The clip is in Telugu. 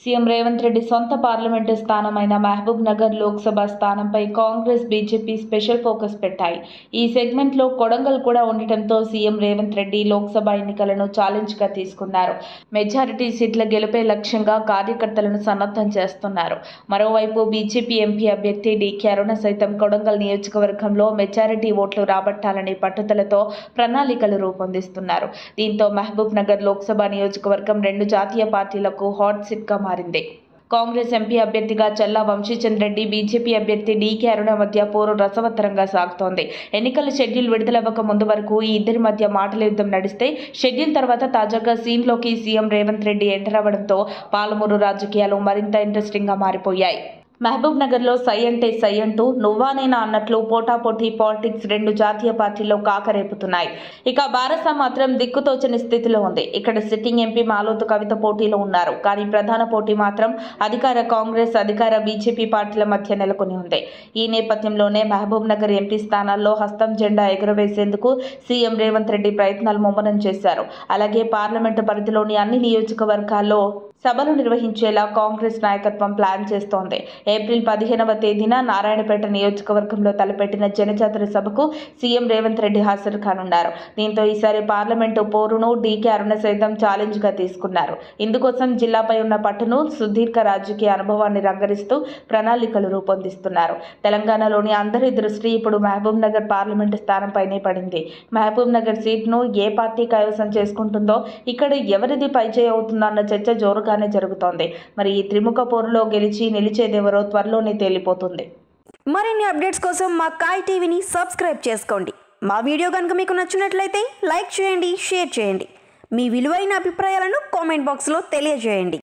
సీఎం రేవంత్ రెడ్డి సొంత పార్లమెంటు స్థానమైన మహబూబ్ నగర్ లోక్సభ స్థానంపై కాంగ్రెస్ బీజేపీ స్పెషల్ ఫోకస్ పెట్టాయి ఈ సెగ్మెంట్లో కొడంగల్ కూడా ఉండటంతో సీఎం రేవంత్ రెడ్డి లోక్సభ ఎన్నికలను ఛాలెంజ్గా తీసుకున్నారు మెజారిటీ సీట్ల గెలుపే లక్ష్యంగా కార్యకర్తలను సన్నద్ధం చేస్తున్నారు మరోవైపు బీజేపీ ఎంపీ అభ్యర్థి డీకే అరుణ సైతం కొడంగల్ నియోజకవర్గంలో మెజారిటీ ఓట్లు రాబట్టాలనే పట్టుదలతో ప్రణాళికలు రూపొందిస్తున్నారు దీంతో మహబూబ్ నగర్ లోక్సభ నియోజకవర్గం రెండు జాతీయ పార్టీలకు హాట్ సిట్గా మారింది కాంగ్రెస్ ఎంపీ అభ్యర్థిగా చల్లా వంశీచంద్ రెడ్డి బీజేపీ అభ్యర్థి డీకే అరుణ మధ్య పోరు రసవత్తరంగా సాగుతోంది ఎన్నికల షెడ్యూల్ విడుదలవ్వక ముందు వరకు ఈ ఇద్దరి మధ్య మాటల యుద్ధం నడిస్తే షెడ్యూల్ తర్వాత తాజాగా సీన్లోకి సీఎం రేవంత్ రెడ్డి ఎంటర్ అవ్వడంతో పాలమూరు రాజకీయాలు మరింత ఇంట్రెస్టింగ్గా మారిపోయాయి మహబూబ్ నగర్లో సై అంటే సై అంటూ నువ్వా నేనా అన్నట్లు పోటాపోటీ పాలిటిక్స్ రెండు జాతీయ పార్టీల్లో కాకరేపుతున్నాయి ఇక భారస మాత్రం దిక్కుతోచని స్థితిలో ఉంది ఇక్కడ సిట్టింగ్ ఎంపీ మాలోతు కవిత పోటీలో ఉన్నారు కానీ ప్రధాన పోటీ మాత్రం అధికార కాంగ్రెస్ అధికార బీజేపీ పార్టీల మధ్య నెలకొని ఉంది ఈ నేపథ్యంలోనే మహబూబ్ నగర్ ఎంపీ స్థానాల్లో హస్తం జెండా ఎగురవేసేందుకు సీఎం రేవంత్ రెడ్డి ప్రయత్నాలు ముమ్మరం చేశారు అలాగే పార్లమెంటు పరిధిలోని అన్ని నియోజకవర్గాల్లో సభలు నిర్వహించేలా కాంగ్రెస్ నాయకత్వం ప్లాన్ చేస్తోంది ఏప్రిల్ పదిహేనవ తేదీన నారాయణపేట నియోజకవర్గంలో తలపెట్టిన జనజాతర సభకు సీఎం రేవంత్ రెడ్డి హాజరు కానున్నారు దీంతో ఈసారి పార్లమెంటు పోరును డీకే అరుణ సైతం ఛాలెంజ్గా తీసుకున్నారు ఇందుకోసం జిల్లాపై ఉన్న పట్టును సుదీర్ఘ రాజకీయ అనుభవాన్ని రంగరిస్తూ ప్రణాళికలు రూపొందిస్తున్నారు తెలంగాణలోని అందరి దృష్టి ఇప్పుడు మహబూబ్ నగర్ పార్లమెంటు స్థానంపైనే పడింది మహబూబ్ నగర్ సీట్ను ఏ పార్టీ కైవసం చేసుకుంటుందో ఇక్కడ ఎవరిది పైచేయి అవుతుందన్న చర్చ జోరుగానే జరుగుతోంది మరి ఈ త్రిముఖ పోరులో గెలిచి నిలిచేదెవరో త్వరలోనే తేలిపోతుంది మరిన్ని అప్డేట్స్ కోసం మా కాయ్ టీవీని సబ్స్క్రైబ్ చేసుకోండి మా వీడియో కనుక మీకు నచ్చినట్లయితే లైక్ చేయండి షేర్ చేయండి మీ విలువైన అభిప్రాయాలను కామెంట్ బాక్స్లో తెలియజేయండి